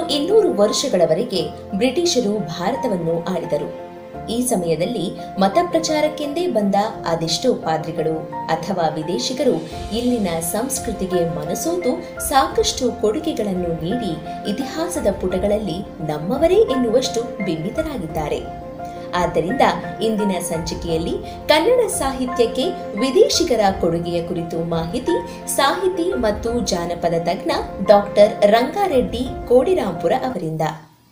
ಇನ್ನೂರು ವರ್ಷಗಳವರೆಗೆ ಬ್ರಿಟಿಷರು ಭಾರತವನ್ನು ಆಳಿದರು ಈ ಸಮಯದಲ್ಲಿ ಮತ ಪ್ರಚಾರಕ್ಕೆಂದೇ ಬಂದ ಅದೆಷ್ಟೋ ಪಾದ್ರಿಗಳು ಅಥವಾ ವಿದೇಶಿಗರು ಇಲ್ಲಿನ ಸಂಸ್ಕೃತಿಗೆ ಮನಸೋತು ಸಾಕಷ್ಟು ಕೊಡುಗೆಗಳನ್ನು ನೀಡಿ ಇತಿಹಾಸದ ಪುಟಗಳಲ್ಲಿ ನಮ್ಮವರೇ ಎನ್ನುವಷ್ಟು ಬಿಂಬಿತರಾಗಿದ್ದಾರೆ ಆದ್ದರಿಂದ ಇಂದಿನ ಸಂಚಿಕೆಯಲ್ಲಿ ಕನ್ನಡ ಸಾಹಿತ್ಯಕ್ಕೆ ವಿದೇಶಿಗರ ಕೊಡುಗೆಯ ಕುರಿತು ಮಾಹಿತಿ ಸಾಹಿತಿ ಮತ್ತು ಜಾನಪದ ತಜ್ಞ ಡಾಕ್ಟರ್ ರಂಗಾರೆಡ್ಡಿ ಕೋಡಿರಾಂಪುರ ಅವರಿಂದ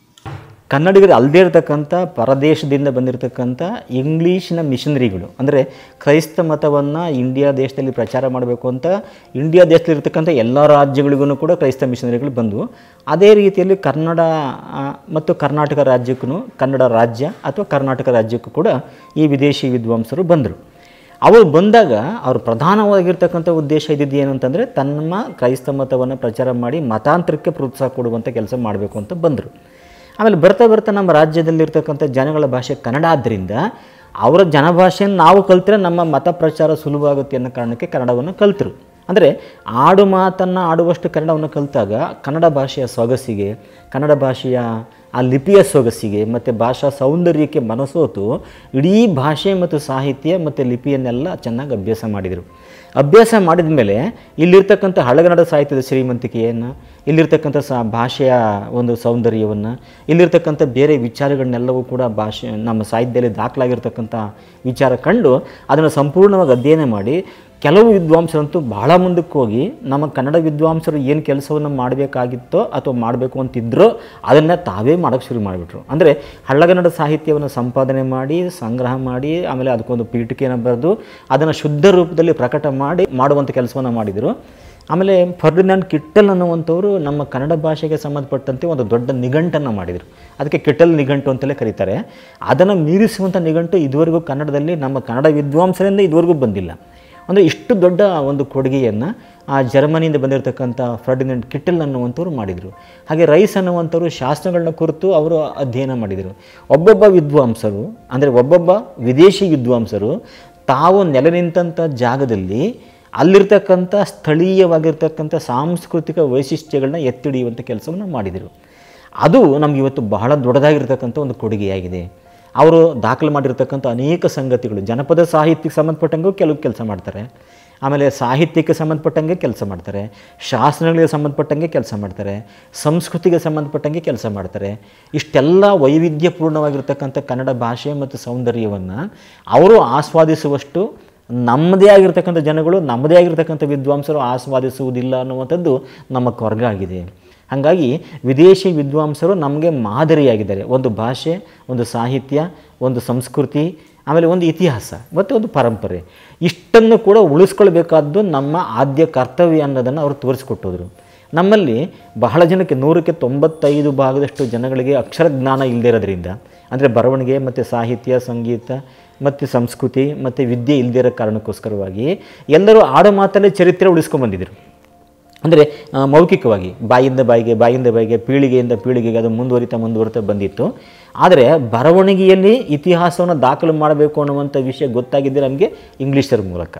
ಕನ್ನಡಿಗರು ಅಲ್ಲದೇ ಇರತಕ್ಕಂಥ ಪರದೇಶದಿಂದ ಬಂದಿರತಕ್ಕಂಥ ಇಂಗ್ಲೀಷಿನ ಮಿಷನರಿಗಳು ಅಂದರೆ ಕ್ರೈಸ್ತ ಮತವನ್ನು ಇಂಡಿಯಾ ದೇಶದಲ್ಲಿ ಪ್ರಚಾರ ಮಾಡಬೇಕು ಅಂತ ಇಂಡಿಯಾ ದೇಶದಲ್ಲಿರ್ತಕ್ಕಂಥ ಎಲ್ಲ ರಾಜ್ಯಗಳಿಗೂ ಕೂಡ ಕ್ರೈಸ್ತ ಮಿಷನರಿಗಳು ಬಂದವು ಅದೇ ರೀತಿಯಲ್ಲಿ ಕನ್ನಡ ಆ, ಮತ್ತು ಕರ್ನಾಟಕ ರಾಜ್ಯಕ್ಕೂ ಕನ್ನಡ ರಾಜ್ಯ ಅಥವಾ ಕರ್ನಾಟಕ ರಾಜ್ಯಕ್ಕೂ ಕೂಡ ಈ ವಿದೇಶಿ ವಿದ್ವಾಂಸರು ಬಂದರು ಅವರು ಬಂದಾಗ ಅವ್ರ ಪ್ರಧಾನವಾಗಿರ್ತಕ್ಕಂಥ ಉದ್ದೇಶ ಇದ್ದಿದ್ದು ಏನು ಅಂತಂದರೆ ತಮ್ಮ ಕ್ರೈಸ್ತ ಮತವನ್ನು ಪ್ರಚಾರ ಮಾಡಿ ಮತಾಂತರಕ್ಕೆ ಪ್ರೋತ್ಸಾಹ ಕೊಡುವಂಥ ಕೆಲಸ ಮಾಡಬೇಕು ಅಂತ ಬಂದರು ಆಮೇಲೆ ಬರ್ತಾ ಬರ್ತಾ ನಮ್ಮ ರಾಜ್ಯದಲ್ಲಿರ್ತಕ್ಕಂಥ ಜನಗಳ ಭಾಷೆ ಕನ್ನಡ ಆದ್ದರಿಂದ ಅವರ ಜನಭಾಷೆಯನ್ನು ನಾವು ಕಲ್ತರೆ ನಮ್ಮ ಮತ ಪ್ರಚಾರ ಸುಲಭವಾಗುತ್ತೆ ಅನ್ನೋ ಕಾರಣಕ್ಕೆ ಕನ್ನಡವನ್ನು ಕಲ್ತರು ಅಂದರೆ ಆಡು ಮಾತನ್ನು ಆಡುವಷ್ಟು ಕನ್ನಡವನ್ನು ಕಲಿತಾಗ ಕನ್ನಡ ಭಾಷೆಯ ಸೊಗಸಿಗೆ ಕನ್ನಡ ಭಾಷೆಯ ಆ ಲಿಪಿಯ ಸೊಗಸಿಗೆ ಮತ್ತು ಭಾಷಾ ಸೌಂದರ್ಯಕ್ಕೆ ಮನಸೋತು ಇಡೀ ಭಾಷೆ ಮತ್ತು ಸಾಹಿತ್ಯ ಮತ್ತು ಲಿಪಿಯನ್ನೆಲ್ಲ ಚೆನ್ನಾಗಿ ಅಭ್ಯಾಸ ಮಾಡಿದರು ಅಭ್ಯಾಸ ಮಾಡಿದ ಮೇಲೆ ಇಲ್ಲಿರ್ತಕ್ಕಂಥ ಹಳಗನ್ನಡ ಸಾಹಿತ್ಯದ ಶ್ರೀಮಂತಿಕೆಯನ್ನು ಇಲ್ಲಿರ್ತಕ್ಕಂಥ ಸ ಭಾಷೆಯ ಒಂದು ಸೌಂದರ್ಯವನ್ನು ಇಲ್ಲಿರ್ತಕ್ಕಂಥ ಬೇರೆ ವಿಚಾರಗಳನ್ನೆಲ್ಲವೂ ಕೂಡ ಭಾಷೆ ನಮ್ಮ ಸಾಹಿತ್ಯದಲ್ಲಿ ದಾಖಲಾಗಿರ್ತಕ್ಕಂಥ ವಿಚಾರ ಕಂಡು ಅದನ್ನು ಸಂಪೂರ್ಣವಾಗಿ ಅಧ್ಯಯನ ಮಾಡಿ ಕೆಲವು ವಿದ್ವಾಂಸರಂತೂ ಬಹಳ ಮುಂದಕ್ಕೆ ಹೋಗಿ ನಮ್ಮ ಕನ್ನಡ ವಿದ್ವಾಂಸರು ಏನು ಕೆಲಸವನ್ನು ಮಾಡಬೇಕಾಗಿತ್ತೋ ಅಥವಾ ಮಾಡಬೇಕು ಅಂತಿದ್ರೋ ಅದನ್ನು ತಾವೇ ಮಾಡೋಕ್ಕೆ ಶುರು ಮಾಡಿಬಿಟ್ರು ಅಂದರೆ ಹಳ್ಳಗನ್ನಡ ಸಾಹಿತ್ಯವನ್ನು ಸಂಪಾದನೆ ಮಾಡಿ ಸಂಗ್ರಹ ಮಾಡಿ ಆಮೇಲೆ ಅದಕ್ಕೊಂದು ಪೀಠಿಕೆಯನ್ನು ಬರೆದು ಅದನ್ನು ಶುದ್ಧ ರೂಪದಲ್ಲಿ ಪ್ರಕಟ ಮಾಡಿ ಮಾಡುವಂಥ ಕೆಲಸವನ್ನು ಮಾಡಿದರು ಆಮೇಲೆ ಫರ್ಡಿನಾಂಡ್ ಕಿಟ್ಟಲ್ ಅನ್ನುವಂಥವರು ನಮ್ಮ ಕನ್ನಡ ಭಾಷೆಗೆ ಸಂಬಂಧಪಟ್ಟಂತೆ ಒಂದು ದೊಡ್ಡ ನಿಘಂಟನ್ನು ಮಾಡಿದರು ಅದಕ್ಕೆ ಕಿಟ್ಟಲ್ ನಿಘಂಟು ಅಂತಲೇ ಕರೀತಾರೆ ಅದನ್ನು ಮೀರಿಸುವಂಥ ನಿಘಂಟು ಇದುವರೆಗೂ ಕನ್ನಡದಲ್ಲಿ ನಮ್ಮ ಕನ್ನಡ ವಿದ್ವಾಂಸರಿಂದ ಇದುವರೆಗೂ ಬಂದಿಲ್ಲ ಅಂದರೆ ಇಷ್ಟು ದೊಡ್ಡ ಒಂದು ಕೊಡುಗೆಯನ್ನು ಆ ಜರ್ಮನಿಯಿಂದ ಬಂದಿರತಕ್ಕಂಥ ಫರ್ಡಿನೆಂಟ್ ಕಿಟ್ಟಲ್ ಅನ್ನುವಂಥವ್ರು ಮಾಡಿದರು ಹಾಗೆ ರೈಸ್ ಅನ್ನುವಂಥವ್ರು ಶಾಸ್ತ್ರಗಳನ್ನ ಕುರಿತು ಅವರು ಅಧ್ಯಯನ ಮಾಡಿದರು ಒಬ್ಬೊಬ್ಬ ವಿದ್ವಾಂಸರು ಅಂದರೆ ಒಬ್ಬೊಬ್ಬ ವಿದೇಶಿ ವಿದ್ವಾಂಸರು ತಾವು ನೆಲೆ ನಿಂತಂಥ ಜಾಗದಲ್ಲಿ ಅಲ್ಲಿರ್ತಕ್ಕಂಥ ಸ್ಥಳೀಯವಾಗಿರ್ತಕ್ಕಂಥ ಸಾಂಸ್ಕೃತಿಕ ವೈಶಿಷ್ಟ್ಯಗಳನ್ನ ಎತ್ತಿಡಿಯುವಂಥ ಕೆಲಸವನ್ನು ಮಾಡಿದರು ಅದು ನಮ್ಗೆ ಇವತ್ತು ಬಹಳ ದೊಡ್ಡದಾಗಿರ್ತಕ್ಕಂಥ ಒಂದು ಕೊಡುಗೆಯಾಗಿದೆ ಅವರು ದಾಖಲು ಮಾಡಿರ್ತಕ್ಕಂಥ ಅನೇಕ ಸಂಗತಿಗಳು ಜನಪದ ಸಾಹಿತ್ಯಕ್ಕೆ ಸಂಬಂಧಪಟ್ಟಂಗೂ ಕೆಲವು ಕೆಲಸ ಮಾಡ್ತಾರೆ ಆಮೇಲೆ ಸಾಹಿತ್ಯಕ್ಕೆ ಸಂಬಂಧಪಟ್ಟಂಗೆ ಕೆಲಸ ಮಾಡ್ತಾರೆ ಶಾಸನಗಳಿಗೆ ಸಂಬಂಧಪಟ್ಟಂಗೆ ಕೆಲಸ ಮಾಡ್ತಾರೆ ಸಂಸ್ಕೃತಿಗೆ ಸಂಬಂಧಪಟ್ಟಂಗೆ ಕೆಲಸ ಮಾಡ್ತಾರೆ ಇಷ್ಟೆಲ್ಲ ವೈವಿಧ್ಯಪೂರ್ಣವಾಗಿರ್ತಕ್ಕಂಥ ಕನ್ನಡ ಭಾಷೆ ಮತ್ತು ಸೌಂದರ್ಯವನ್ನು ಅವರು ಆಸ್ವಾದಿಸುವಷ್ಟು ನಮ್ಮದೇ ಆಗಿರ್ತಕ್ಕಂಥ ಜನಗಳು ನಮ್ಮದೇ ಆಗಿರ್ತಕ್ಕಂಥ ವಿದ್ವಾಂಸರು ಆಸ್ವಾದಿಸುವುದಿಲ್ಲ ಅನ್ನುವಂಥದ್ದು ನಮ್ಮ ಕೊರ್ಗ ಆಗಿದೆ ಹಾಗಾಗಿ ವಿದೇಶಿ ವಿದ್ವಾಂಸರು ನಮಗೆ ಮಾದರಿಯಾಗಿದ್ದಾರೆ ಒಂದು ಭಾಷೆ ಒಂದು ಸಾಹಿತ್ಯ ಒಂದು ಸಂಸ್ಕೃತಿ ಆಮೇಲೆ ಒಂದು ಇತಿಹಾಸ ಮತ್ತು ಒಂದು ಪರಂಪರೆ ಇಷ್ಟನ್ನು ಕೂಡ ಉಳಿಸ್ಕೊಳ್ಬೇಕಾದ್ದು ನಮ್ಮ ಆದ್ಯ ಕರ್ತವ್ಯ ಅನ್ನೋದನ್ನು ಅವರು ತೋರಿಸ್ಕೊಟ್ಟೋದ್ರು ನಮ್ಮಲ್ಲಿ ಬಹಳ ಜನಕ್ಕೆ ನೂರಕ್ಕೆ ತೊಂಬತ್ತೈದು ಭಾಗದಷ್ಟು ಜನಗಳಿಗೆ ಅಕ್ಷರ ಜ್ಞಾನ ಇಲ್ಲದೇ ಇರೋದ್ರಿಂದ ಅಂದರೆ ಬರವಣಿಗೆ ಮತ್ತು ಸಾಹಿತ್ಯ ಸಂಗೀತ ಮತ್ತು ಸಂಸ್ಕೃತಿ ಮತ್ತು ವಿದ್ಯೆ ಇಲ್ಲದೇ ಇರೋ ಕಾರಣಕ್ಕೋಸ್ಕರವಾಗಿ ಎಲ್ಲರೂ ಆಡೋ ಮಾತಲ್ಲೇ ಚರಿತ್ರೆ ಉಳಿಸ್ಕೊಂಡ್ಬಂದಿದ್ರು ಅಂದರೆ ಆ, ಮೌಖಿಕವಾಗಿ ಬಾಯಿಂದ ಬಾಯಿಗೆ ಬಾಯಿಂದ ಬಾಯಿಗೆ ಪೀಳಿಗೆಯಿಂದ ಪೀಳಿಗೆಗೆ ಅದು ಮುಂದುವರಿತಾ ಮುಂದುವರಿತಾ ಬಂದಿತ್ತು ಆದರೆ ಬರವಣಿಗೆಯಲ್ಲಿ ಇತಿಹಾಸವನ್ನು ದಾಖಲು ಮಾಡಬೇಕು ಅನ್ನುವಂಥ ವಿಷಯ ಗೊತ್ತಾಗಿದ್ದೆ ನಮಗೆ ಇಂಗ್ಲೀಷರ ಮೂಲಕ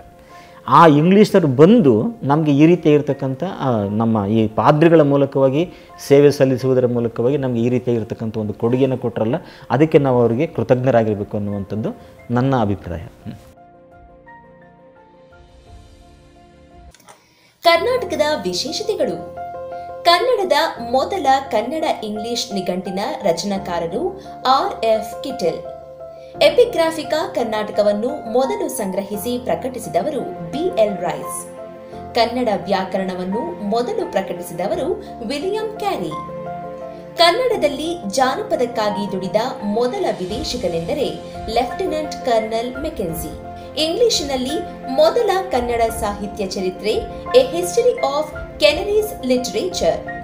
ಆ ಇಂಗ್ಲೀಷರು ಬಂದು ನಮಗೆ ಈ ರೀತಿ ಇರತಕ್ಕಂಥ ಆ, ನಮ್ಮ ಈ ಪಾದ್ರಿಗಳ ಮೂಲಕವಾಗಿ ಸೇವೆ ಸಲ್ಲಿಸುವುದರ ಮೂಲಕವಾಗಿ ನಮಗೆ ಈ ರೀತಿಯಾಗಿರ್ತಕ್ಕಂಥ ಒಂದು ಕೊಡುಗೆಯನ್ನು ಕೊಟ್ಟರಲ್ಲ ಅದಕ್ಕೆ ನಾವು ಅವರಿಗೆ ಕೃತಜ್ಞರಾಗಿರಬೇಕು ಅನ್ನುವಂಥದ್ದು ನನ್ನ ಅಭಿಪ್ರಾಯ ಹ್ಮ್. ಕರ್ನಾಟಕದ ವಿಶೇಷತೆಗಳು ಕನ್ನಡದ ಮೊದಲ ಕನ್ನಡ ಇಂಗ್ಲಿಷ್ ನಿಘಂಟಿನ ರಚನಾಕಾರರು ಆರ್ ಎಫ್ ಕಿಟೆಲ್ ಎಪಿಗ್ರಾಫಿಕಾ ಕರ್ನಾಟಕವನ್ನು ಮೊದಲು ಸಂಗ್ರಹಿಸಿ ಪ್ರಕಟಿಸಿದವರು ಬಿಎಲ್ ರೈಸ್ ಕನ್ನಡ ವ್ಯಾಕರಣವನ್ನು ಮೊದಲು ಪ್ರಕಟಿಸಿದವರು ವಿಲಿಯಂ ಕ್ಯಾರಿ ಕನ್ನಡದಲ್ಲಿ ಜಾನಪದಕ್ಕಾಗಿ ದುಡಿದ ಮೊದಲ ವಿದೇಶಿಗನೆಂದರೆ ಲೆಫ್ಟಿನೆಂಟ್ ಕರ್ನಲ್ ಮೆಕೆನ್ಸಿ ಇಂಗ್ಲಿಷಿನಲ್ಲಿ ಮೊದಲ ಕನ್ನಡ ಸಾಹಿತ್ಯ ಚರಿತ್ರೆ a history of Kanarese literature